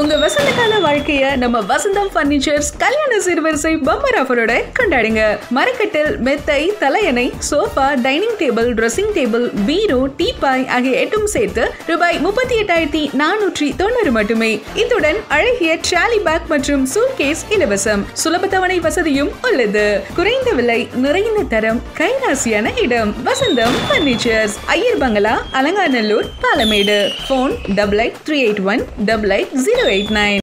உங்க வசந்த கால வாழ்க்கைய நம்ம வசந்தம் பர்னிச்சர்ஸ் கல்யாண சிறுவரிசை பம்பர் ஆஃபரோட கொண்டாடுங்க மரக்கட்டில் மெத்தை தலையணை sofa dining table dressing table பீரோ டீபாய் ஆகிய எட்டும் சேர்த்து ரூபாய் முப்பத்தி எட்டாயிரத்தி நானூற்றி தொண்ணூறு மட்டுமே இத்துடன் அழகிய ட்ராலி பேக் மற்றும் சூட்கேஸ் இலவசம் சுலப தவணை வசதியும் உள்ளது குறைந்த விலை நிறைந்த தரம் கைராசியான இடம் வசந்தம் furnitures Iyer Bungalow Alanganallur Palamedu phone double eight three eight one double eight zero eight nine